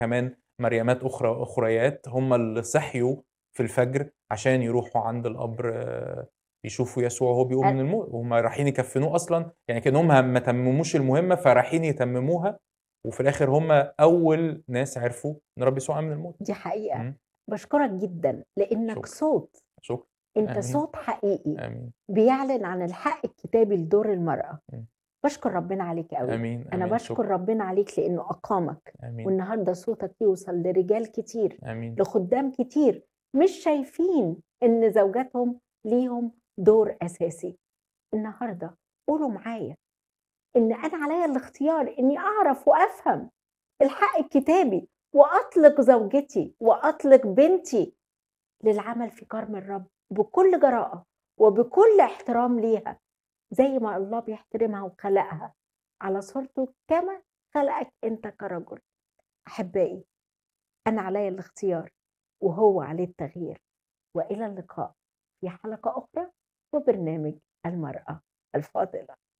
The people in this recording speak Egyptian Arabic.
كمان مريمات أخرى أخريات هم اللي صحيوا في الفجر عشان يروحوا عند القبر آه، يشوفوا يسوع وهو بيقوم أ من الموت، وهُم رايحين يكفّنوه أصلًا يعني كأنهم ما ما تمموش المهمة فرايحين يتمموها، وفي الآخر هم أول ناس عرفوا إن الرب يسوع قام من الموت. دي حقيقة، إمم. باشكرك جدًا لإنك شكرًا. صوت، شكرًا. أنت آمين. صوت حقيقي آمين. بيعلن عن الحق الكتابي لدور المرأة. إمم. باشكر ربنا عليك أوي، آمين، أنا آمين، باشكر شكرًا. ربنا عليك لإنه أقامك، آمين. والنهارده صوتك يوصل لرجال كتير، آمين. لخُدّام كتير مش شايفين إن زوجاتهم ليهم دور أساسي. النهارده قولوا معايا إن أنا عليّا الاختيار إني أعرف وأفهم الحق الكتابي وأطلق زوجتي وأطلق بنتي للعمل في كرم الرب بكل جراءة وبكل احترام ليها، زي ما الله بيحترمها وخلقها على صورته كما خلقك أنت كرجل. أحبائي، أنا عليّا الاختيار وهو عليه التغيير، وإلى اللقاء في حلقة أخرى وبرنامج المرأة الفاضلة.